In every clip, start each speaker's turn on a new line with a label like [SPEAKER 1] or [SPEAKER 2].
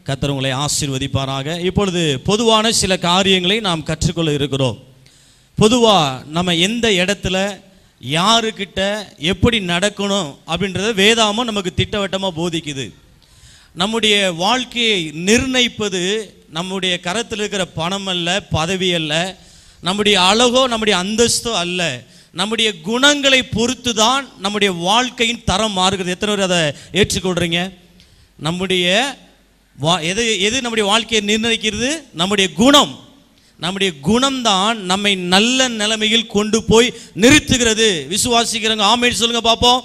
[SPEAKER 1] கர்த்தர் உங்களை ஆசீர்வதிப்பாராக இப்பொழுது பொதுவான சில காரியங்களை நாம் கற்றுக்கொள்ள இருக்கிறோம் பொதுவாக நம்ம எந்த இடத்துல யாருக்கிட்ட எப்படி நடக்கணும் அப்படின்றத வேதாமம் நமக்கு திட்டவட்டமாக போதிக்குது நம்முடைய வாழ்க்கையை நிர்ணயிப்பது நம்முடைய கரத்தில் இருக்கிற பணம் அல்ல பதவி அல்ல நம்முடைய அழகோ நம்முடைய அந்தஸ்தோ அல்ல நம்முடைய குணங்களை பொறுத்து தான் நம்முடைய வாழ்க்கையின் தரம் மாறுகிறது எத்தனை பேர் அதை ஏற்றுக்கொள்றீங்க நம்முடைய வா எது எது நம்முடைய வாழ்க்கையை நிர்ணயிக்கிறது நம்முடைய குணம் நம்முடைய குணம்தான் நம்மை நல்ல நிலைமையில் கொண்டு போய் நிறுத்துகிறது விசுவாசிக்கிறவங்க ஆமேன்னு சொல்லுங்க பார்ப்போம்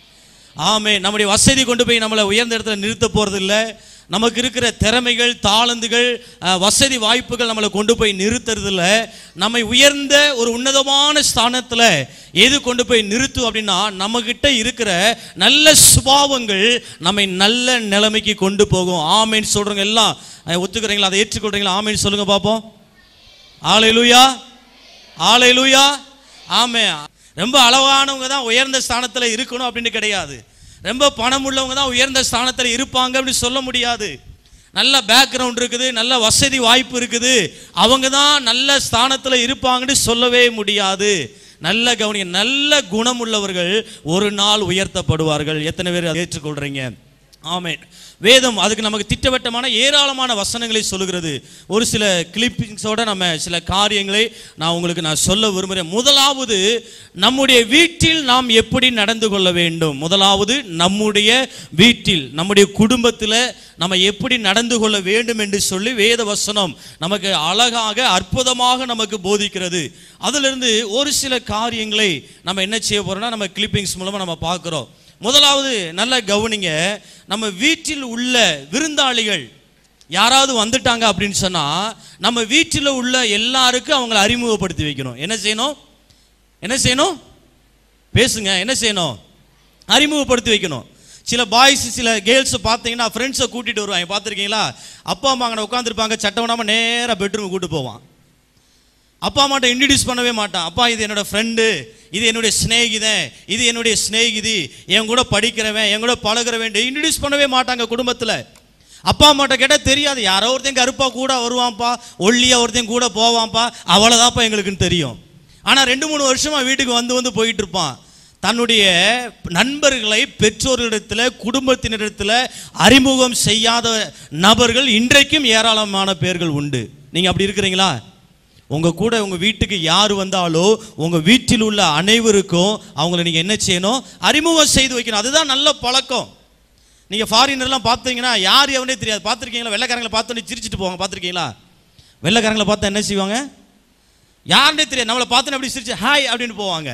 [SPEAKER 1] ஆமே நம்முடைய வசதி கொண்டு போய் நம்மளை உயர்ந்த இடத்துல நிறுத்த போறது இல்ல நமக்கு இருக்கிற திறமைகள் தாளந்துகள் அஹ், வசதி வாய்ப்புகள் நம்மளை கொண்டு போய் நிறுத்துறது இல்ல நம்மை உயர்ந்த ஒரு உன்னதமான ஸ்தானத்துல எது கொண்டு போய் நிறுத்தும் அப்படின்னா நம்மகிட்ட இருக்கிற நல்ல சுபாவங்கள் நம்மை நல்ல நிலைமைக்கு கொண்டு போகும் ஆமேன்னு சொல்றவங்க எல்லாம் அஹ், ஒத்துக்கிறீங்களா அதை ஏற்றுக்கொள்றீங்களா ஆமேன்னு சொல்லுங்க பார்ப்போம் ஆலையிலுயா ஆலையிலுயா ஆமே ரொம்ப அளவானவங்க தான் உயர்ந்த ஸ்தானத்தில் இருக்கணும் அப்படின்னு கிடையாது ரொம்ப பணம் உள்ளவங்க தான் உயர்ந்த ஸ்தானத்தில் இருப்பாங்க அப்படின்னு சொல்ல முடியாது நல்ல பேக்ரவுண்ட் இருக்குது நல்ல வசதி வாய்ப்பு இருக்குது அவங்க தான் நல்ல ஸ்தானத்தில் இருப்பாங்கன்னு சொல்லவே முடியாது நல்ல கவனி நல்ல குணமுள்ளவர்கள் ஒரு நாள் உயர்த்தப்படுவார்கள் எத்தனை பேர் அதை ஏற்றுக்கொள்றீங்க ஆமென் வேதம் அதுக்கு நமக்கு திட்டவட்டமான ஏராளமான வசனங்களை சொல்லுகிறது ஒரு சில கிளிப்பிங்ஸோட நம்ம சில காரியங்களை நான் உங்களுக்கு நான் சொல்ல விரும்புகிறேன் முதலாவது நம்முடைய வீட்டில் நாம் எப்படி நடந்து கொள்ள வேண்டும் முதலாவது நம்முடைய வீட்டில் நம்முடைய குடும்பத்தில் நம்ம எப்படி நடந்து கொள்ள வேண்டும் என்று சொல்லி வேத வசனம் நமக்கு அழகாக அற்புதமாக நமக்கு போதிக்கிறது அதிலிருந்து ஒரு சில காரியங்களை நம்ம என்ன செய்ய போறோம்னா நம்ம கிளிப்பிங்ஸ் மூலமா நம்ம பார்க்குறோம் முதலாவது நல்ல கவனிங்க நம்ம வீட்டில் உள்ள விருந்தாளிகள் யாராவது வந்துட்டாங்க அப்படின்னு சொன்னா நம்ம வீட்டில் உள்ள எல்லாருக்கும் அவங்கள அறிமுகப்படுத்தி வைக்கணும் என்ன செய்யணும் என்ன செய்யணும் பேசுங்க என்ன செய்யணும் அறிமுகப்படுத்தி வைக்கணும் சில பாய்ஸ் சில கேர்ள்ஸ் பார்த்தீங்கன்னா ஃப்ரெண்ட்ஸை கூட்டிட்டு வருவாங்க பார்த்துருக்கீங்களா அப்பா அம்மா அங்கே உட்காந்துருப்பாங்க சட்டவனாமல் நேராக பெட்ரூம் கூட்டு போவான் அப்பா அம்மாட்ட இன்ட்ரடியூஸ் பண்ணவே மாட்டான் அப்பா இது என்னோட ஃப்ரெண்டு இது என்னுடைய சிநேகிதன் இது என்னுடைய சிநேகிதி என் கூட படிக்கிறவன் என் கூட பழகிறவன் இன்ட்ரடியூஸ் பண்ணவே மாட்டாங்க குடும்பத்தில் அப்பா அம்மாட்ட கேட்டால் தெரியாது யாரோ ஒருத்தன் கருப்பா கூட வருவான்ப்பா ஒல்லியா ஒருத்தன் கூட போவான்ப்பா அவ்வளோதான்ப்பா எங்களுக்குன்னு தெரியும் ஆனால் ரெண்டு மூணு வருஷமா வீட்டுக்கு வந்து வந்து போயிட்டு இருப்பான் தன்னுடைய நண்பர்களை பெற்றோர்களிடத்தில் குடும்பத்தினரிடத்தில் அறிமுகம் செய்யாத நபர்கள் இன்றைக்கும் ஏராளமான பேர்கள் உண்டு நீங்கள் அப்படி இருக்கிறீங்களா உங்க கூட உங்க வீட்டுக்கு யார் வந்தாலோ உங்க வீட்டில் உள்ள அனைவருக்கும் அவங்கள நீங்க என்ன செய்யணும் அறிமுகம் செய்து வைக்கணும் அதுதான் நல்ல பழக்கம் நீங்க ஃபாரினர்லாம் பார்த்தீங்கன்னா யார் எவனே தெரியாது பார்த்துருக்கீங்களா வெள்ளைக்காரங்களை பார்த்தோன்னே சிரிச்சிட்டு போவாங்க பார்த்துருக்கீங்களா வெள்ளைக்காரங்களை பார்த்தா என்ன செய்வாங்க யாருன்னே தெரியாது நம்மளை பார்த்தோன்னே அப்படி சிரிச்சு ஹாய் அப்படின்னு போவாங்க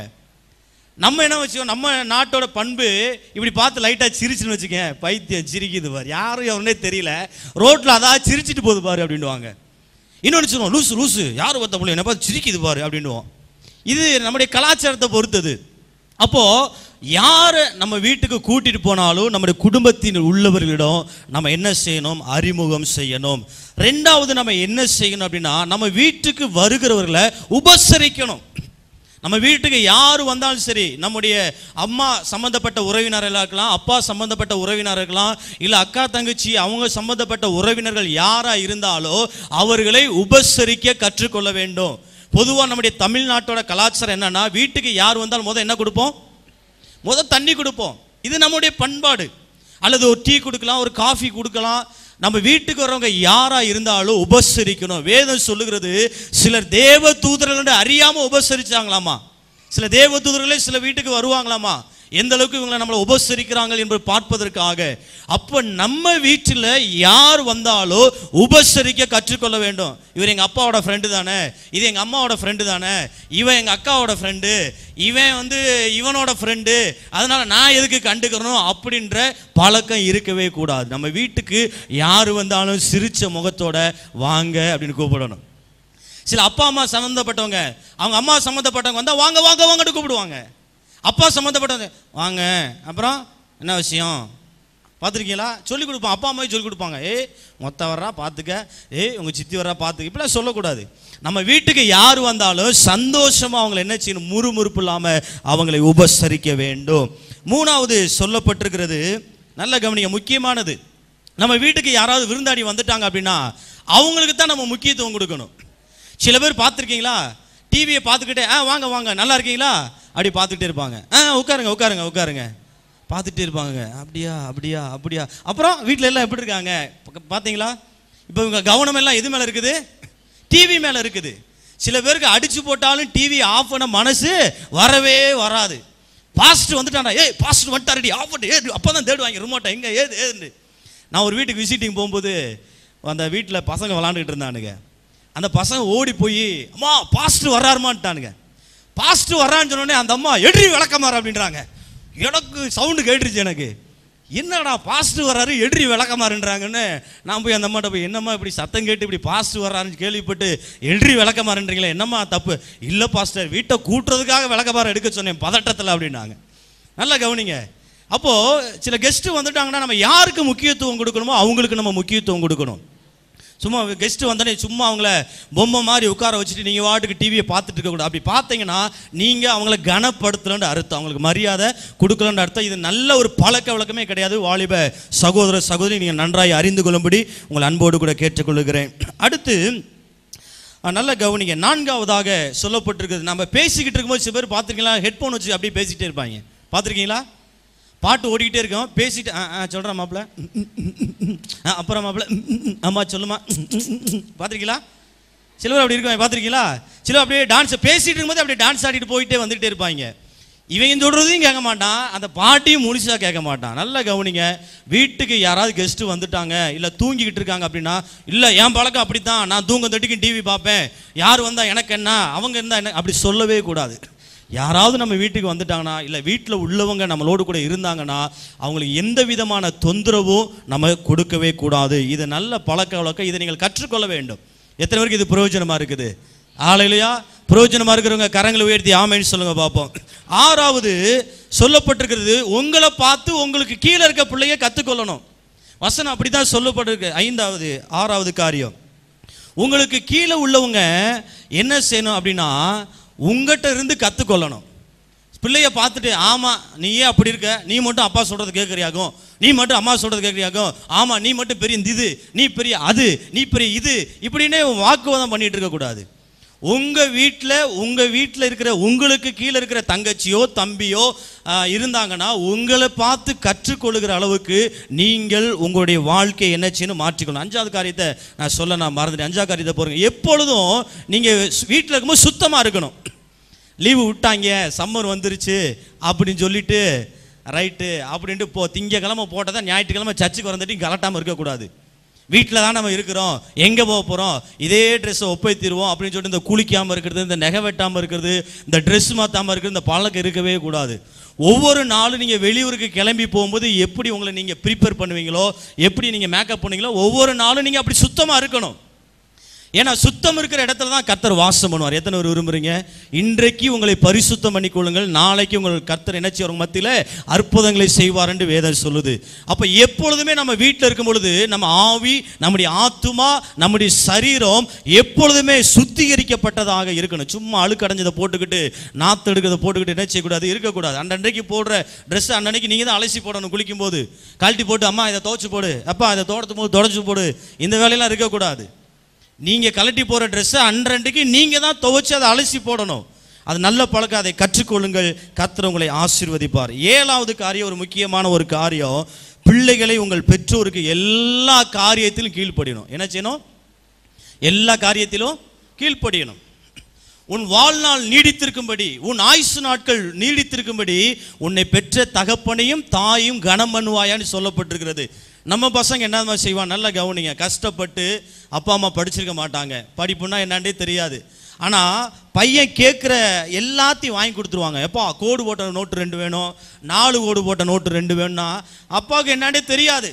[SPEAKER 1] நம்ம என்ன வச்சுக்கோ நம்ம நாட்டோட பண்பு இப்படி பார்த்து லைட்டாக சிரிச்சுன்னு வச்சுக்கேன் பைத்தியம் சிரிக்குது பாரு யாரும் எவனே தெரியல ரோட்டில் அதான் சிரிச்சிட்டு போகுது பாரு அப்படின்னுவாங்க இன்னொன்று சொல்லுவோம் லூசு லூசு யார் பார்த்த முடியும் என்ன பார்த்து சிரிக்குது பாரு அப்படின்னுவோம் இது நம்முடைய கலாச்சாரத்தை பொறுத்தது அப்போ யாரை நம்ம வீட்டுக்கு கூட்டிட்டு போனாலும் நம்முடைய குடும்பத்தின் உள்ளவர்களிடம் நம்ம என்ன செய்யணும் அறிமுகம் செய்யணும் ரெண்டாவது நம்ம என்ன செய்யணும் அப்படின்னா நம்ம வீட்டுக்கு வருகிறவர்களை உபசரிக்கணும் நம்ம வீட்டுக்கு யார் வந்தாலும் சரி நம்முடைய அம்மா சம்பந்தப்பட்ட உறவினர்களாக இருக்கலாம் அப்பா சம்பந்தப்பட்ட உறவினர்கள் இருக்கலாம் இல்லை அக்கா தங்கச்சி அவங்க சம்பந்தப்பட்ட உறவினர்கள் யாராக இருந்தாலோ அவர்களை உபசரிக்க கற்றுக்கொள்ள வேண்டும் பொதுவாக நம்முடைய தமிழ்நாட்டோட கலாச்சாரம் என்னன்னா வீட்டுக்கு யார் வந்தாலும் முதல் என்ன கொடுப்போம் முதல் தண்ணி கொடுப்போம் இது நம்முடைய பண்பாடு அல்லது ஒரு டீ கொடுக்கலாம் ஒரு காஃபி கொடுக்கலாம் நம்ம வீட்டுக்கு வரவங்க யாரா இருந்தாலும் உபசரிக்கணும் வேதம் சொல்லுகிறது சிலர் தேவ தூதர்கள் அறியாம உபசரிச்சாங்களாமா சில தேவ தூதர்களே சில வீட்டுக்கு வருவாங்களாமா எந்த அளவுக்கு இவங்களை நம்மளை உபசரிக்கிறாங்க என்று பார்ப்பதற்காக அப்ப நம்ம வீட்டில் யார் வந்தாலோ உபசரிக்க கற்றுக்கொள்ள வேண்டும் இவர் எங்க அப்பாவோட ஃப்ரெண்டு தானே இது எங்க அம்மாவோட ஃப்ரெண்டு தானே இவன் எங்க அக்காவோட ஃப்ரெண்டு இவன் வந்து இவனோட ஃப்ரெண்டு அதனால நான் எதுக்கு கண்டுக்கிறணும் அப்படின்ற பழக்கம் இருக்கவே கூடாது நம்ம வீட்டுக்கு யார் வந்தாலும் சிரிச்ச முகத்தோட வாங்க அப்படின்னு கூப்பிடணும் சில அப்பா அம்மா சம்மந்தப்பட்டவங்க அவங்க அம்மா சம்மந்தப்பட்டவங்க வந்தால் வாங்க வாங்க வாங்கன்னு கூப்பிடுவாங்க அப்பா சம்மந்தப்பட்டவங்க வாங்க அப்புறம் என்ன விஷயம் பார்த்துருக்கீங்களா சொல்லி கொடுப்பான் அப்பா அம்மாவே சொல்லி கொடுப்பாங்க ஏய் மொத்த வர்றா பார்த்துக்க ஏய் உங்கள் சித்தி வர்றா பார்த்துக்க இப்படிலாம் சொல்லக்கூடாது நம்ம வீட்டுக்கு யார் வந்தாலும் சந்தோஷமாக அவங்களை என்ன செய்யணும் முறுமுறுப்பு இல்லாமல் அவங்களை உபசரிக்க வேண்டும் மூணாவது சொல்லப்பட்டிருக்கிறது நல்ல கவனிங்க முக்கியமானது நம்ம வீட்டுக்கு யாராவது விருந்தாடி வந்துட்டாங்க அப்படின்னா அவங்களுக்கு தான் நம்ம முக்கியத்துவம் கொடுக்கணும் சில பேர் பார்த்துருக்கீங்களா டிவியை பார்த்துக்கிட்டே ஆ வாங்க வாங்க நல்லா இருக்கீங்களா அப்படி பார்த்துக்கிட்டே இருப்பாங்க ஆ உட்காருங்க உட்காருங்க உட்காருங்க பார்த்துட்டே இருப்பாங்க அப்படியா அப்படியா அப்படியா அப்புறம் வீட்டில் எல்லாம் எப்படி இருக்காங்க பக்க- பார்த்தீங்களா இப்போ இவங்க கவனம் எல்லாம் எது மேலே இருக்குது டிவி மேலே இருக்குது சில பேருக்கு அடிச்சு போட்டாலும் டிவி ஆஃப் பண்ண மனசு வரவே வராது பாஸ்ட் வந்துட்டானா ஏய் பாஸ்ட் வந்துட்டாரடி ஆஃப் பண்ணி ஏது அப்போ தான் தேடுவாங்க ரிமோட்டை எங்கே ஏது ஏதுன்னு நான் ஒரு வீட்டுக்கு விசிட்டிங் போகும்போது அந்த வீட்டில் பசங்க விளாண்டுக்கிட்டு இருந்தானுங்க அந்த பசங்க ஓடி போய் அம்மா பாஸ்ட் வர்றாருமான்ட்டானுங்க பாஸ்ட் வர்றான்னு சொன்னோடனே அந்த அம்மா எட்ரி விளக்கமாறு அப்படின்றாங்க எனக்கு சவுண்டு கேட்டுருச்சு எனக்கு என்னடா பாஸ்ட் வர்றாரு எட்ரி விளக்கமாறுன்றாங்கன்னு நான் போய் அந்த அம்மாட்ட போய் என்னம்மா இப்படி சத்தம் கேட்டு இப்படி பாஸ்ட் வர்றாருன்னு கேள்விப்பட்டு எட்ரி விளக்கமாறுன்றீங்களே என்னம்மா தப்பு இல்லை பாஸ்டர் வீட்டை கூட்டுறதுக்காக விளக்கமாறு எடுக்க சொன்னேன் பதட்டத்தில் அப்படின்னாங்க நல்லா கவனிங்க அப்போ சில கெஸ்ட் வந்துட்டாங்கன்னா நம்ம யாருக்கு முக்கியத்துவம் கொடுக்கணுமோ அவங்களுக்கு நம்ம முக்கியத்துவம் கொடுக்கணும் சும்மா கெஸ்ட் வந்தோடனே சும்மா அவங்கள பொம்மை மாதிரி உட்கார வச்சுட்டு நீங்கள் வாட்டுக்கு டிவியை பார்த்துட்டு இருக்கக்கூடாது அப்படி பார்த்தீங்கன்னா நீங்கள் அவங்கள கனப்படுத்தலன்னு அர்த்தம் அவங்களுக்கு மரியாதை கொடுக்கலன்னு அர்த்தம் இது நல்ல ஒரு பழக்க வழக்கமே கிடையாது வாலிப சகோதர சகோதரி நீங்கள் நன்றாய் அறிந்து கொள்ளும்படி உங்கள் அன்போடு கூட கேட்டுக்கொள்கிறேன் அடுத்து அஹ், நல்ல கவனிங்க நான்காவதாக சொல்லப்பட்டிருக்குது நம்ம பேசிக்கிட்டு இருக்கும்போது சில பேர் பார்த்துருக்கீங்களா ஹெட்ஃபோன் வச்சு அப்படியே பேசிக்கிட்டே இருப்பாங்க பார்த்துருக்கீங்களா பாட்டு ஓடிக்கிட்டே இருக்கோம் பேசிட்டு ஆ ஆ சொல்கிறேன் மாப்பிள்ள அப்புறம் மாப்பிள்ள அம்மா சொல்லுமா பார்த்துருக்கீங்களா சில பேர் அப்படி இருக்காங்க பார்த்துருக்கீங்களா சில பேர் அப்படியே டான்ஸ் பேசிட்டு இருக்கும்போது அப்படியே டான்ஸ் ஆடிட்டு போயிட்டே வந்துகிட்டே இருப்பாங்க இவங்க சொல்கிறதையும் கேட்க மாட்டான் அந்த பாட்டையும் முழுசாக கேட்க மாட்டான் நல்லா கவனிங்க வீட்டுக்கு யாராவது கெஸ்ட்டு வந்துட்டாங்க இல்லை தூங்கிக்கிட்டு இருக்காங்க அப்படின்னா இல்லை என் பழக்கம் அப்படி தான் நான் தூங்க தட்டிக்கும் டிவி பார்ப்பேன் யார் வந்தால் எனக்கு என்ன அவங்க இருந்தால் என்ன அப்படி சொல்லவே கூடாது யாராவது நம்ம வீட்டுக்கு வந்துட்டாங்கன்னா இல்லை வீட்டில் உள்ளவங்க நம்மளோடு கூட இருந்தாங்கன்னா அவங்களுக்கு எந்த விதமான தொந்தரவும் நம்ம கொடுக்கவே கூடாது இது நல்ல பழக்க வழக்கம் இதை நீங்கள் கற்றுக்கொள்ள வேண்டும் எத்தனை பேருக்கு இது பிரயோஜனமாக இருக்குது ஆலையிலையா பிரயோஜனமாக இருக்கிறவங்க கரங்களை உயர்த்தி ஆமைன்னு சொல்லுங்க பார்ப்போம் ஆறாவது சொல்லப்பட்டிருக்கிறது உங்களை பார்த்து உங்களுக்கு கீழே இருக்க பிள்ளைய கற்றுக்கொள்ளணும் வசனம் அப்படி தான் சொல்லப்பட்டிருக்கு ஐந்தாவது ஆறாவது காரியம் உங்களுக்கு கீழே உள்ளவங்க என்ன செய்யணும் அப்படின்னா உங்ககிட்ட இருந்து கற்றுக்கொள்ளணும் பிள்ளைய பார்த்துட்டு ஆமாம் நீயே அப்படி இருக்க நீ மட்டும் அப்பா சொல்கிறது கேட்குறியாகும் நீ மட்டும் அம்மா சொல்கிறது கேட்குறியாகும் ஆமாம் நீ மட்டும் பெரிய இந்த இது நீ பெரிய அது நீ பெரிய இது இப்படின்னே வாக்குவாதம் பண்ணிட்டு இருக்கக்கூடாது உங்கள் வீட்டில் உங்கள் வீட்டில் இருக்கிற உங்களுக்கு கீழே இருக்கிற தங்கச்சியோ தம்பியோ ஆ, இருந்தாங்கன்னா உங்களை பார்த்து கற்றுக்கொள்ளுகிற அளவுக்கு நீங்கள் உங்களுடைய வாழ்க்கையை என்ன செய்யணும் மாற்றிக்கணும் அஞ்சாவது காரியத்தை நான் சொல்ல நான் மறந்துட்டேன் அஞ்சாவது காரியத்தை போகிறேங்க எப்பொழுதும் நீங்கள் வீட்டில் இருக்கும்போது சுத்தமாக இருக்கணும் லீவு விட்டாங்க சம்மர் வந்துருச்சு அப்படின்னு சொல்லிட்டு ரைட்டு அப்படின்ட்டு போ திங்கக்கிழமை போட்டால் தான் ஞாயிற்றுக்கிழமை சர்ச்சுக்கு வந்துட்டு கலட்டாமல் இருக்கக்கூடாது வீட்டில் தான் நம்ம இருக்கிறோம் எங்கே போக போகிறோம் இதே ட்ரெஸ்ஸை ஒப்பைத்திருவோம் அப்படின்னு சொல்லிட்டு இந்த குளிக்காமல் இருக்கிறது இந்த நகை வெட்டாமல் இருக்கிறது இந்த ட்ரெஸ் மாற்றாமல் இருக்கிறது இந்த பழக்கம் இருக்கவே கூடாது ஒவ்வொரு நாளும் நீங்கள் வெளியூருக்கு கிளம்பி போகும்போது எப்படி உங்களை நீங்கள் ப்ரிப்பேர் பண்ணுவீங்களோ எப்படி நீங்கள் மேக்கப் பண்ணுவீங்களோ ஒவ்வொரு நாளும் நீங்கள் அப்படி சுத்தமாக இருக்கணும் ஏன்னா சுத்தம் இருக்கிற இடத்துல தான் கர்த்தர் வாசம் பண்ணுவார் எத்தனை பேர் விரும்புறீங்க இன்றைக்கு உங்களை பரிசுத்தம் பண்ணிக்கொள்ளுங்கள் நாளைக்கு உங்கள் கர்த்தர் என்ன செய்வார் மத்தியில் அற்புதங்களை செய்வார் என்று வேதம் சொல்லுது அப்போ எப்பொழுதுமே நம்ம வீட்டில் இருக்கும் பொழுது நம்ம ஆவி நம்முடைய ஆத்துமா நம்முடைய சரீரம் எப்பொழுதுமே சுத்திகரிக்கப்பட்டதாக இருக்கணும் சும்மா அழுக்கடைஞ்சதை போட்டுக்கிட்டு நாத்து எடுக்கிறத போட்டுக்கிட்டு என்ன செய்யக்கூடாது இருக்கக்கூடாது அன்றன்றைக்கு போடுற ட்ரெஸ் அன்னன்னைக்கு நீங்கள் தான் அலசி போடணும் குளிக்கும்போது கழட்டி போட்டு அம்மா இதை துவைச்சு போடு அப்பா இதை தோட்டத்தும் போது தொடச்சு போடு இந்த வேலையெல்லாம் இருக்கக்கூடாது நீங்க கழட்டி போற ட்ரெஸ்ஸை அன்றன்றைக்கு நீங்க தான் துவைச்சு அதை அலசி போடணும் அது நல்ல பழக்கம் அதை கற்றுக்கொள்ளுங்கள் கர்த்தர் உங்களை ஆசீர்வதிப்பார் ஏழாவது காரியம் ஒரு முக்கியமான ஒரு காரியம் பிள்ளைகளை உங்கள் பெற்றோருக்கு எல்லா காரியத்திலும் கீழ்ப்படியணும் என்ன செய்யணும் எல்லா காரியத்திலும் கீழ்ப்படியணும் உன் வாழ்நாள் நீடித்திருக்கும்படி உன் ஆயுசு நாட்கள் நீடித்திருக்கும்படி உன்னை பெற்ற தகப்பனையும் தாயும் கனம் பண்ணுவாயான்னு சொல்லப்பட்டிருக்கிறது நம்ம பசங்க என்ன செய்வான் நல்லா கவனிங்க கஷ்டப்பட்டு அப்பா அம்மா படிச்சிருக்க மாட்டாங்க படிப்புன்னா என்னாண்டே தெரியாது ஆனால் பையன் கேட்குற எல்லாத்தையும் வாங்கி கொடுத்துருவாங்க எப்பா கோடு போட்ட நோட்டு ரெண்டு வேணும் நாலு கோடு போட்ட நோட்டு ரெண்டு வேணும்னா அப்பாவுக்கு என்னாண்டே தெரியாது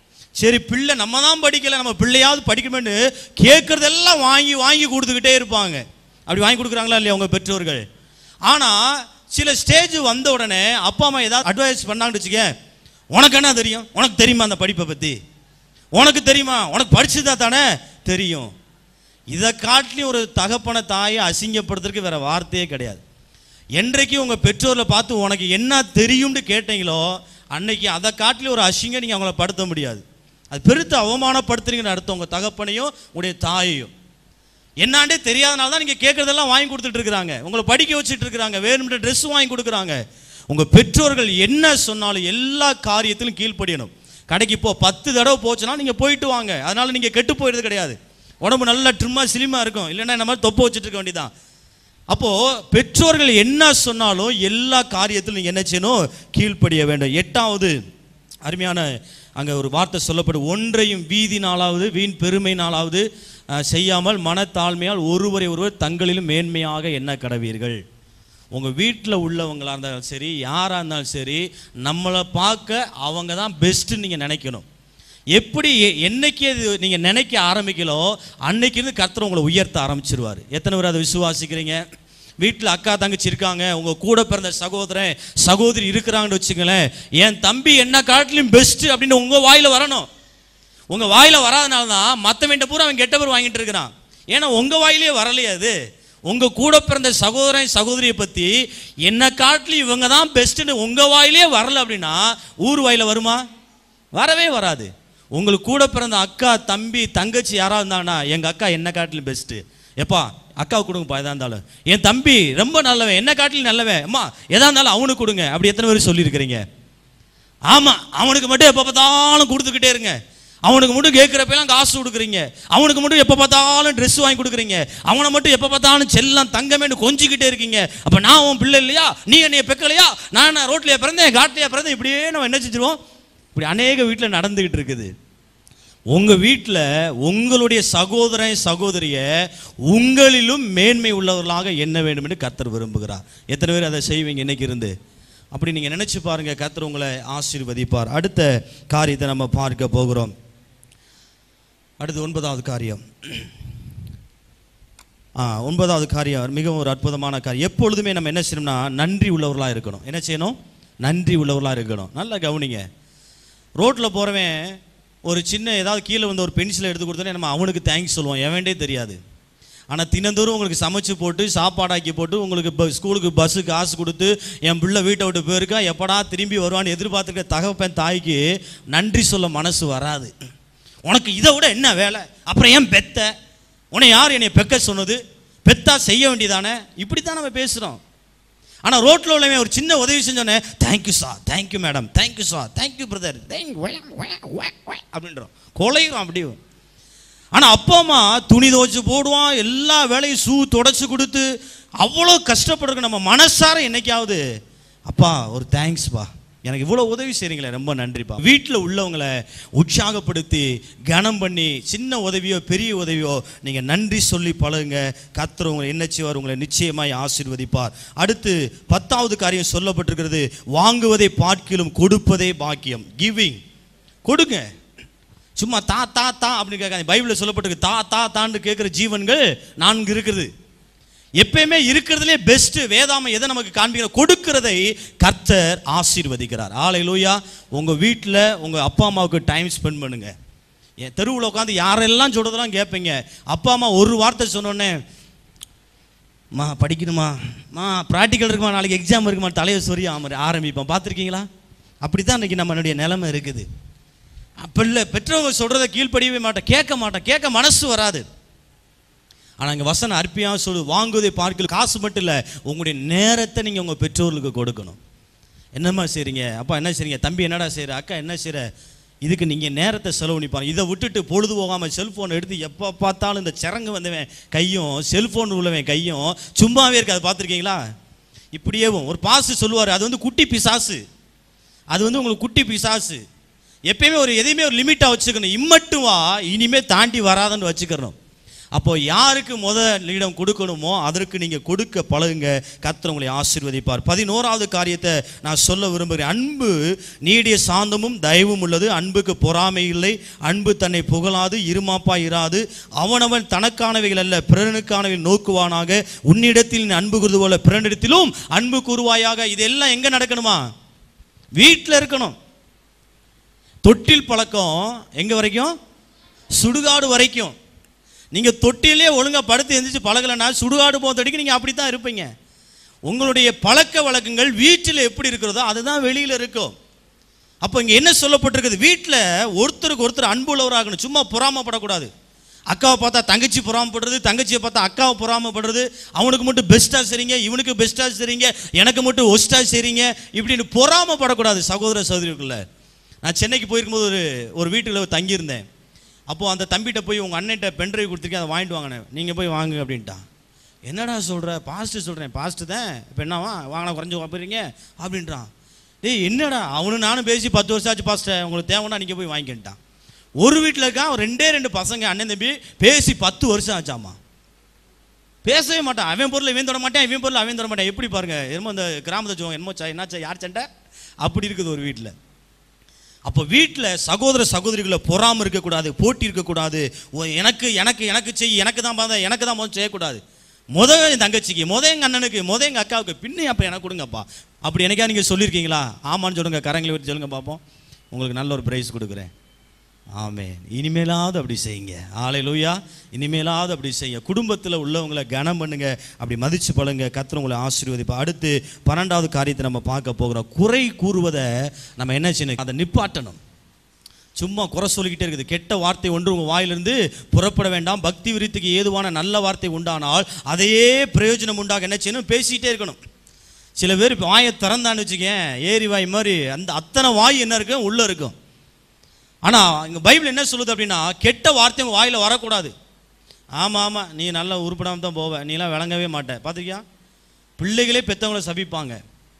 [SPEAKER 1] சரி பிள்ளை நம்ம தான் படிக்கல நம்ம பிள்ளையாவது படிக்கணும்னு கேட்குறதெல்லாம் வாங்கி வாங்கி கொடுத்துக்கிட்டே இருப்பாங்க அப்படி வாங்கி கொடுக்குறாங்களா இல்லையா உங்கள் பெற்றோர்கள் ஆனால் சில ஸ்டேஜ் வந்த உடனே அப்பா அம்மா ஏதாவது அட்வைஸ் பண்ணாங்கன்னு வச்சுக்க உனக்கு என்ன தெரியும் உனக்கு தெரியுமா அந்த படிப்பை பற்றி உனக்கு தெரியுமா உனக்கு படிச்சதா தானே தெரியும் இதை காட்டிலையும் ஒரு தகப்பனை தாயை அசிங்கப்படுத்துறதுக்கு வேற வார்த்தையே கிடையாது என்றைக்கு உங்கள் பெற்றோர்களை பார்த்து உனக்கு என்ன தெரியும்னு கேட்டீங்களோ அன்னைக்கு அதை காட்டிலும் ஒரு அசிங்கம் நீங்கள் அவங்கள படுத்த முடியாது அது பெருத்து அவமானப்படுத்துறீங்கன்னு அர்த்தம் உங்கள் தகப்பனையும் உங்களுடைய தாயையும் என்னாண்டே தெரியாதனால தான் நீங்கள் கேட்குறதெல்லாம் வாங்கி கொடுத்துட்டு இருக்கிறாங்க உங்களை படிக்க வச்சுட்டு இருக்கிறாங்க வேணும்ன்ற ட்ரெஸ் வாங்கி கொடுக்குறாங்க உங்கள் பெற்றோர்கள் என்ன சொன்னாலும் எல்லா காரியத்திலும் கீழ்ப்படியணும் கடைக்கு போ பத்து தடவை போச்சுன்னா நீங்கள் போயிட்டு வாங்க அதனால நீங்கள் கெட்டு போயிடுறது கிடையாது உடம்பு நல்லா ட்ரிம்மாக சிலிமாக இருக்கும் இல்லைன்னா இந்த மாதிரி தொப்பை வச்சுட்டு இருக்க வேண்டியதான் அப்போது பெற்றோர்கள் என்ன சொன்னாலும் எல்லா காரியத்திலும் நீங்கள் என்ன செய்யணும் கீழ்ப்படிய வேண்டும் எட்டாவது அருமையான அங்கே ஒரு வார்த்தை சொல்லப்படும் ஒன்றையும் வீதி நாளாவது வீண் பெருமை நாளாவது அஹ், செய்யாமல் மனத்தாழ்மையால் ஒருவரை ஒருவர் தங்களிலும் மேன்மையாக எண்ண கடவீர்கள் உங்கள் வீட்டில் உள்ளவங்களா இருந்தாலும் சரி யாராக இருந்தாலும் சரி நம்மளை பார்க்க அவங்க தான் பெஸ்ட்டுன்னு நீங்கள் நினைக்கணும் எப்படி எ- என்னைக்கு அது நீங்கள் நினைக்க ஆரம்பிக்கலோ அன்னைக்கு இருந்து கர்த்தர் உங்களை உயர்த்த ஆரம்பிச்சிருவார் எத்தனை பேர் அதை விசுவாசிக்கிறீங்க வீட்டில் அக்கா தங்கச்சி இருக்காங்க உங்கள் கூட பிறந்த சகோதரன் சகோதரி இருக்கிறாங்கன்னு வச்சுங்களேன் என் தம்பி என்ன காட்டிலும் பெஸ்ட்டு அப்படின்னு உங்கள் வாயில் வரணும் உங்கள் வாயில் வராதனால தான் மற்றவன்ட்ட பூரா அவன் கெட்ட பேர் வாங்கிட்டு இருக்கிறான் ஏன்னா உங்கள் வாயிலே வரலையே அது உங்கள் கூட பிறந்த சகோதரன் சகோதரியை பற்றி என்ன காட்டிலும் இவங்க தான் பெஸ்ட்டுன்னு உங்கள் வாயிலே வரல அப்படின்னா ஊர் வாயில வருமா வரவே வராது உங்களுக்கு கூட பிறந்த அக்கா தம்பி தங்கச்சி யாராக இருந்தாங்கன்னா எங்கள் அக்கா என்ன காட்டிலும் பெஸ்ட்டு எப்பா அக்காவுக்கு கொடுங்கப்பா எதா இருந்தாலும் என் தம்பி ரொம்ப நல்லவன் என்ன காட்டிலும் நல்லவன் அம்மா எதா இருந்தாலும் அவனுக்கு கொடுங்க அப்படி எத்தனை பேர் சொல்லியிருக்கிறீங்க ஆமாம் அவனுக்கு மட்டும் எப்போ பார்த்தாலும் கொடுத்துக்கிட்டே இருங்க அவனுக்கு மட்டும் கேட்குறப்பெல்லாம் காசு கொடுக்குறீங்க அவனுக்கு மட்டும் எப்போ பார்த்தாலும் ட்ரெஸ் வாங்கி கொடுக்குறீங்க அவனை மட்டும் எப்போ பார்த்தாலும் செல்லம் தங்கமேன்னு கொஞ்சிக்கிட்டே இருக்கீங்க அப்போ நான் உன் பிள்ளை இல்லையா நீ என்னைய பெக்கலையா நான் நான் ரோட்லையே பிறந்தேன் காட்டிலையா பிறந்தேன் இப்படியே நம்ம என்ன செஞ்சிருவோம் இப்படி அநேக வீட்டில் நடந்துக்கிட்டு இருக்குது உங்கள் வீட்டில் உங்களுடைய சகோதரன் சகோதரிய உங்களிலும் மேன்மை உள்ளவர்களாக எண்ண வேண்டும் என்று கர்த்தர் விரும்புகிறார் எத்தனை பேர் அதை செய்வீங்க இன்னைக்கு இருந்து அப்படி நீங்கள் நினச்சி பாருங்க கர்த்தர் உங்களை ஆசீர்வதிப்பார் அடுத்த காரியத்தை நம்ம பார்க்க போகிறோம் அடுத்து ஒன்பதாவது காரியம் ஆ ஒன்பதாவது காரியம் மிகவும் ஒரு அற்புதமான காரியம் எப்பொழுதுமே நம்ம என்ன செய்யணும்னா நன்றி உள்ளவர்களாக இருக்கணும் என்ன செய்யணும் நன்றி உள்ளவர்களாக இருக்கணும் நல்லா கவனிங்க ரோட்டில் போகிறவன் ஒரு சின்ன ஏதாவது கீழே வந்து ஒரு பென்சிலை எடுத்து கொடுத்தோன்னே நம்ம அவனுக்கு தேங்க்ஸ் சொல்லுவோம் எவன்டே தெரியாது ஆனால் தினந்தோறும் உங்களுக்கு சமைச்சு போட்டு சாப்பாடாக்கி போட்டு உங்களுக்கு ப ஸ்கூலுக்கு பஸ்ஸு காசு கொடுத்து என் பிள்ளை வீட்டை விட்டு போயிருக்கா எப்படா திரும்பி வருவான்னு எதிர்பார்த்துருக்க தகப்பன் தாய்க்கு நன்றி சொல்ல மனசு வராது உனக்கு இதை விட என்ன வேலை அப்புறம் ஏன் பெத்த உன்னை யார் என்னை பெக்க சொன்னது பெத்தா செய்ய வேண்டியதானே இப்படி தான் நம்ம பேசுகிறோம் ஆனால் ரோட்டில் உள்ளவன் ஒரு சின்ன உதவி செஞ்சோன்னே thank you sir thank you madam thank you sir thank you brother அப்படின்றோம் கொலையும் அப்படியும் ஆனால் அப்பா அம்மா துணி துவைச்சு போடுவான் எல்லா வேலையும் ஷூ தொடச்சி கொடுத்து அவ்வளோ கஷ்டப்படுறதுக்கு நம்ம மனசார என்னைக்காவது அப்பா ஒரு தேங்க்ஸ்ப்பா எனக்கு இவ்வளோ உதவி செய்றீங்களே ரொம்ப நன்றிப்பா வீட்டில் உள்ளவங்களை உற்சாகப்படுத்தி கனம் பண்ணி சின்ன உதவியோ பெரிய உதவியோ நீங்கள் நன்றி சொல்லி பழகுங்க கர்த்தர் உங்களை என்ன செய்வார் உங்களை நிச்சயமாய் ஆசீர்வதிப்பார் அடுத்து பத்தாவது காரியம் சொல்லப்பட்டிருக்கிறது வாங்குவதை பார்க்கிலும் கொடுப்பதே பாக்கியம் கிவிங் கொடுங்க சும்மா தா தா தா அப்படின்னு கேட்காது பைபிளில் சொல்லப்பட்டிருக்கு தா தா தான்னு கேட்குற ஜீவன்கள் நான்கு இருக்குது எப்பயுமே இருக்கிறதுலே பெஸ்ட் வேதாம எதை நமக்கு காண்பிக்கிற கொடுக்கிறதை கர்த்தர் ஆசீர்வதிக்கிறார் ஆலை லூயா உங்க வீட்டில் உங்க அப்பா அம்மாவுக்கு டைம் ஸ்பெண்ட் பண்ணுங்க என் தெருவில் உட்காந்து யாரெல்லாம் சொல்றதெல்லாம் கேட்பீங்க அப்பா அம்மா ஒரு வார்த்தை சொன்னோடனே மா படிக்கணுமா மா ப்ராக்டிக்கல் இருக்குமா நாளைக்கு எக்ஸாம் இருக்குமா தலையை சொறி ஆமாம் ஆரம்பிப்போம் பார்த்துருக்கீங்களா அப்படி தான் இன்னைக்கு நம்மளுடைய நிலைமை இருக்குது பிள்ளை பெற்றவங்க சொல்கிறத கீழ்ப்படியவே மாட்டேன் கேட்க மாட்டேன் கேட்க மனசு வராது ஆனால் இங்கே வசனம் அற்பியாக சொல்லு வாங்குவதை பார்க்கல காசு மட்டும் இல்லை உங்களுடைய நேரத்தை நீங்கள் உங்கள் பெற்றோர்களுக்கு கொடுக்கணும் என்னம்மா செய்றீங்க அப்பா என்ன செய்றீங்க தம்பி என்னடா செய்கிற அக்கா என்ன செய்கிற இதுக்கு நீங்கள் நேரத்தை செலவழிப்பாங்க இதை விட்டுட்டு பொழுது போகாமல் செல்ஃபோன் எடுத்து எப்போ பார்த்தாலும் இந்த சிறங்கு வந்தவன் கையும் செல்ஃபோன் உள்ளவன் கையும் சும்மாவே இருக்காது பார்த்துருக்கீங்களா இப்படியேவும் ஒரு பாசு சொல்லுவார் அது வந்து குட்டி பிசாசு அது வந்து உங்களுக்கு குட்டி பிசாசு எப்பயுமே ஒரு எதையுமே ஒரு லிமிட்டாக வச்சுக்கணும் இம்மட்டும் வா இனிமே தாண்டி வராதுன்னு வச்சுக்கிறணும் அப்போ யாருக்கு முத இடம் கொடுக்கணுமோ அதற்கு நீங்கள் கொடுக்க பழகுங்க கர்த்தர் உங்களை ஆசீர்வதிப்பார் பதினோராவது காரியத்தை நான் சொல்ல விரும்புகிறேன் அன்பு நீடிய சாந்தமும் தயவும் உள்ளது அன்புக்கு பொறாமை இல்லை அன்பு தன்னை புகழாது இருமாப்பா இராது அவனவன் தனக்கானவைகள் அல்ல பிறனுக்கானவை நோக்குவானாக உன்னிடத்தில் நீ அன்பு கூறுவது போல பிறனிடத்திலும் அன்பு கூறுவாயாக இதெல்லாம் எங்கே நடக்கணுமா வீட்டில் இருக்கணும் தொட்டில் பழக்கம் எங்க வரைக்கும் சுடுகாடு வரைக்கும் நீங்க தொட்டிலே ஒழுங்கா படுத்து எந்திரிச்சு பழகலைன்னா சுடுகாடு போகிறதுக்கு நீங்க அப்படி தான் இருப்பீங்க உங்களுடைய பழக்க வழக்கங்கள் வீட்டில் எப்படி இருக்கிறதோ அதுதான் வெளியில் இருக்கும் அப்போ இங்க என்ன சொல்லப்பட்டிருக்குது வீட்டில் ஒருத்தருக்கு ஒருத்தர் அன்புள்ளவராகணும் சும்மா பொறாமப்படக்கூடாது அக்காவை பார்த்தா தங்கச்சி பொறாமப்படுறது தங்கச்சியை பார்த்தா அக்காவை பொறாமப்படுறது அவனுக்கு மட்டும் பெஸ்ட்டாக செய்றீங்க இவனுக்கு பெஸ்ட்டாக செய்றீங்க எனக்கு மட்டும் ஒஸ்ட்டாக செய்றீங்க இப்படின்னு பொறாமப்படக்கூடாது சகோதர சகோதரிக்குள்ள நான் சென்னைக்கு போயிருக்கும்போது ஒரு ஒரு வீட்டில் தங்கியிருந்தேன் அப்போது அந்த தம்பிகிட்ட போய் உங்கள் அண்ணன்ட்ட பென்ட்ரைவ் கொடுத்துருக்கேன் அதை வாங்கிட்டு வாங்கினேன் நீங்கள் போய் வாங்க அப்படின்ட்டான் என்னடா சொல்கிற பாஸ்ட்டு சொல்கிறேன் பாஸ்ட்டு தான் இப்போ என்னவா வாங்கினா குறைஞ்சி போகிறீங்க அப்படின்றான் டேய் என்னடா அவனு நானும் பேசி பத்து வருஷம் ஆச்சு பாஸ்ட்டை உங்களுக்கு தேவைன்னா நீங்கள் போய் வாங்கிக்கிட்டான் ஒரு வீட்டில் இருக்கான் அவன் ரெண்டே ரெண்டு பசங்க அண்ணன் தம்பி பேசி பத்து வருஷம் ஆச்சாமா பேசவே மாட்டான் அவன் பொருள் இவன் தொட மாட்டான் இவன் பொருள் அவன் தொட மாட்டான் எப்படி பாருங்க என்னமோ இந்த கிராமத்தை சொல்லுவாங்க என்னமோ சா என்னாச்சா யார் சண்டை அப்படி இருக்குது ஒரு வீட்டில் அப்போ வீட்டில் சகோதர சகோதரிகளை பொறாம இருக்கக்கூடாது போட்டி இருக்கக்கூடாது ஓ, எனக்கு எனக்கு எனக்கு செய் எனக்கு தான் பார்த்தா எனக்கு தான் முதல் செய்யக்கூடாது முத என் தங்கச்சிக்கு முத எங்கள் அண்ணனுக்கு முத எங்கள் அக்காவுக்கு பின்ன அப்போ எனக்கு கொடுங்கப்பா அப்படி எனக்கா நீங்கள் சொல்லியிருக்கீங்களா ஆமான்னு சொல்லுங்க கரங்களை வச்சு சொல்லுங்க பார்ப்போம் உங்களுக்கு நல்ல ஒரு ப்ரைஸ் கொடுக்குறேன் ஆமென் இனிமேலாவது அப்படி செய்யுங்க ஆலை லூயா இனிமேலாவது அப்படி செய்யுங்க குடும்பத்தில் உள்ளவங்களை கனம் பண்ணுங்க அப்படி மதிச்சு பழங்க கர்த்தர் உங்களை ஆசீர்வதிப்பா அடுத்து பன்னெண்டாவது காரியத்தை நம்ம பார்க்க போகிறோம் குறை கூறுவதை நம்ம என்ன செய்யணும் அதை நிப்பாட்டணும் சும்மா குறை சொல்லிக்கிட்டே இருக்குது கெட்ட வார்த்தை ஒன்று உங்கள் வாயிலிருந்து புறப்பட வேண்டாம் பக்தி விருத்திக்கு ஏதுவான நல்ல வார்த்தை உண்டானால் அதையே பிரயோஜனம் உண்டாக என்ன செய்யணும் பேசிக்கிட்டே இருக்கணும் சில பேர் இப்போ வாயை திறந்தான்னு வச்சுக்கேன் ஏரி வாய் மாதிரி அந்த அத்தனை வாய் என்ன இருக்கும் உள்ளே இருக்கும் ஆனால் இங்கே பைபிள் என்ன சொல்லுது அப்படின்னா கெட்ட வார்த்தை உங்கள் வாயில் வரக்கூடாது ஆமாம் ஆமாம் நீ நல்லா உருப்படாமல் தான் போவ நீலாம் விளங்கவே மாட்ட பார்த்துக்கியா பிள்ளைகளே பெற்றவங்கள சபிப்பாங்க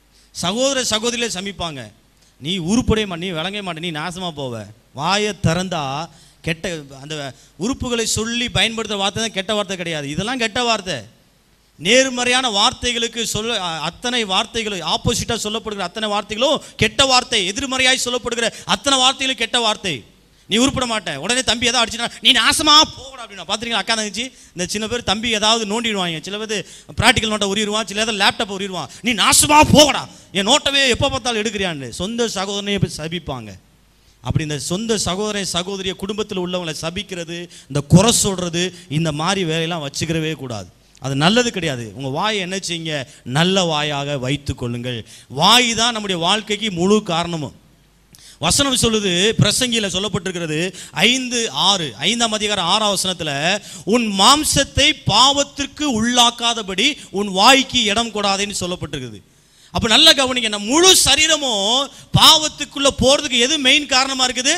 [SPEAKER 1] சகோதர சகோதரிகளே சமிப்பாங்க நீ உருப்படவே மாட்ட நீ விளங்கவே மாட்ட நீ நாசமாக போவ வாயை திறந்தா கெட்ட அந்த உறுப்புகளை சொல்லி பயன்படுத்துகிற வார்த்தை தான் கெட்ட வார்த்தை கிடையாது இதெல்லாம் கெட்ட வார்த்தை நேர்மறையான வார்த்தைகளுக்கு சொல்ல அ- அத்தனை வார்த்தைகளும் ஆப்போசிட்டாக சொல்லப்படுகிற அத்தனை வார்த்தைகளும் கெட்ட வார்த்தை எதிர்மறையாய் சொல்லப்படுகிற அத்தனை வார்த்தைகளும் கெட்ட வார்த்தை நீ உருப்பட மாட்டேன் உடனே தம்பி ஏதாவது அடிச்சுனா நீ நாசமா போகணும் அப்படின்னா பார்த்துருக்கீங்களா அக்கா தங்கச்சி இந்த சின்ன பேர் தம்பி ஏதாவது நோண்டிடுவாங்க சில பேர் ப்ராக்டிக்கல் நோட்டை உரிடுவான் சில ஏதாவது லேப்டாப் உரிடுவான் நீ நாசமா போகடா என் நோட்டவே எப்போ பார்த்தாலும் எடுக்கிறியான்னு சொந்த சகோதரனையே போய் சபிப்பாங்க அப்படி இந்த சொந்த சகோதரன் சகோதரிய குடும்பத்தில் உள்ளவங்களை சபிக்கிறது இந்த குறை சொல்றது இந்த மாதிரி வேலையெல்லாம் வச்சுக்கிறவே கூடாது அது நல்லது கிடையாது உங்கள் வாயை என்ன செய்யுங்க நல்ல வாயாக வைத்து கொள்ளுங்கள் வாய் தான் நம்முடைய வாழ்க்கைக்கு முழு காரணமும் வசனம் சொல்லுது பிரசங்கியில் சொல்லப்பட்டிருக்கிறது ஐந்து ஆறு ஐந்தாம் அதிகாரம் ஆறாம் வசனத்தில் உன் மாம்சத்தை பாவத்திற்கு உள்ளாக்காதபடி உன் வாய்க்கு இடம் கொடாதேன்னு சொல்லப்பட்டிருக்குது அப்போ நல்ல கவனிங்க நம்ம முழு சரீரமும் பாவத்துக்குள்ள போறதுக்கு எது மெயின் காரணமா இருக்குது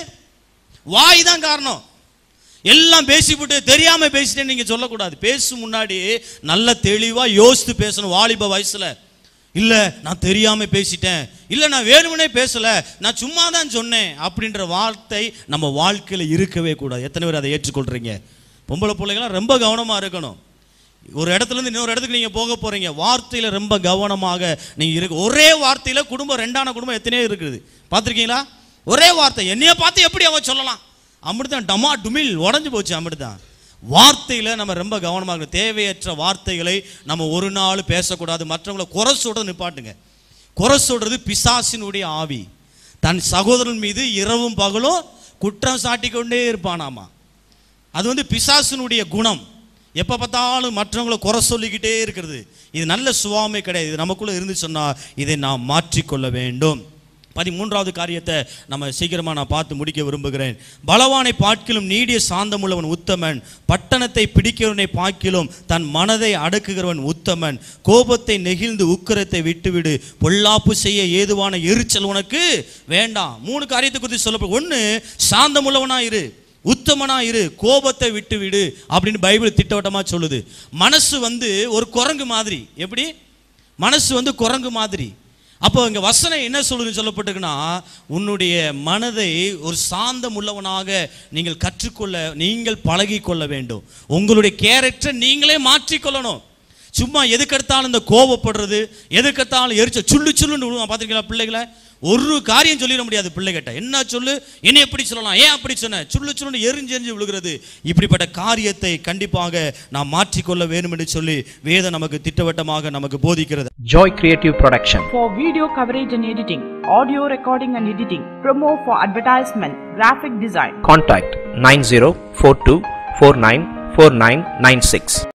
[SPEAKER 1] வாய் தான் காரணம் எல்லாம் பேசிவிட்டு தெரியாம பேசிட்டேன்னு நீங்க சொல்லக்கூடாது பேசும் முன்னாடி நல்ல தெளிவா யோசித்து பேசணும் வாலிப வயசுல இல்ல நான் தெரியாம பேசிட்டேன் இல்ல நான் வேணுமனே பேசல நான் சும்மா தான் சொன்னேன் அப்படின்ற வார்த்தை நம்ம வாழ்க்கையில இருக்கவே கூடாது எத்தனை பேர் அதை ஏற்றுக்கொள்றீங்க பொம்பளை பிள்ளைங்களாம் ரொம்ப கவனமா இருக்கணும் ஒரு இடத்துல இருந்து இன்னொரு இடத்துக்கு நீங்க போக போறீங்க வார்த்தையில ரொம்ப கவனமாக நீங்க இருக்கு ஒரே வார்த்தையில குடும்பம் ரெண்டான குடும்பம் எத்தனையோ இருக்குது பார்த்திருக்கீங்களா ஒரே வார்த்தை என்னைய பார்த்து எப்படி அவன் சொல்லலாம் அப்படித்தான் டமா டுமில் உடஞ்சு போச்சு அப்படித்தான் வார்த்தையில நம்ம ரொம்ப கவனமாக இருக்கணும். தேவையற்ற வார்த்தைகளை நம்ம ஒரு நாள் பேசக்கூடாது மற்றவங்களை குறை சொல்றது நிப்பாட்டுங்க குறை சொல்றது பிசாசினுடைய ஆவி தன் சகோதரன் மீது இரவும் பகலும் குற்றம் சாட்டிக் கொண்டே இருப்பானாமா அது வந்து பிசாசினுடைய குணம் எப்போ பார்த்தாலும் மற்றவங்களை குறை சொல்லிக்கிட்டே இருக்கிறது இது நல்ல சுவாமே கிடையாது இது நமக்குள்ள இருந்து சொன்னா இதை நாம் மாற்றிக்கொள்ள வேண்டும் பதிமூன்றாவது காரியத்தை நம்ம சீக்கிரமாக நான் பார்த்து முடிக்க விரும்புகிறேன் பலவானை பார்க்கிலும் நீடிய சாந்தமுள்ளவன் உத்தமன் பட்டணத்தை பிடிக்கிறவனை பார்க்கிலும் தன் மனதை அடக்குகிறவன் உத்தமன் கோபத்தை நெகிழ்ந்து உக்கிரத்தை விட்டுவிடு பொல்லாப்பு செய்ய ஏதுவான எரிச்சல் உனக்கு வேண்டாம் மூணு காரியத்தை குறித்து சொல்லப்படும் ஒன்று சாந்தமுள்ளவனா இரு உத்தமனா இரு கோபத்தை விட்டு விடு அப்படின்னு பைபிள் திட்டவட்டமா சொல்லுது மனசு வந்து ஒரு குரங்கு மாதிரி எப்படி மனசு வந்து குரங்கு மாதிரி அப்போ இங்க வசனம் என்ன சொல்லுதுன்னு சொல்லப்பட்டிருக்குன்னா உன்னுடைய மனதை ஒரு சாந்தம் உள்ளவனாக நீங்கள் கற்றுக்கொள்ள நீங்கள் பழகி கொள்ள வேண்டும் உங்களுடைய கேரக்டரை நீங்களே மாற்றிக்கொள்ளணும் சும்மா எதுக்கெடுத்தாலும் இந்த கோவப்படுறது எதுக்கெடுத்தாலும் எரிச்ச சுள்ளு சுள்ளுன்னு விழுவான் பார்த்துருக்கீங்களா பிள்ளைகளை ஒரு காரியம் சொல்லிட முடியாது பிள்ளைகிட்ட என்ன சொல்லு என்ன எப்படி சொல்லலாம் ஏன் அப்படி சொன்ன சுள்ளு சுள்ளுன்னு எரிஞ்சு எரிஞ்சு விழுகிறது இப்படிப்பட்ட காரியத்தை கண்டிப்பாக நாம் மாற்றிக்கொள்ள வேண்டும் என்று சொல்லி வேதம் நமக்கு திட்டவட்டமாக நமக்கு போதிக்கிறது
[SPEAKER 2] Joy Creative Production.
[SPEAKER 3] for video coverage and editing, audio recording and editing, promo for advertisement, graphic design.
[SPEAKER 2] Contact 9042494996.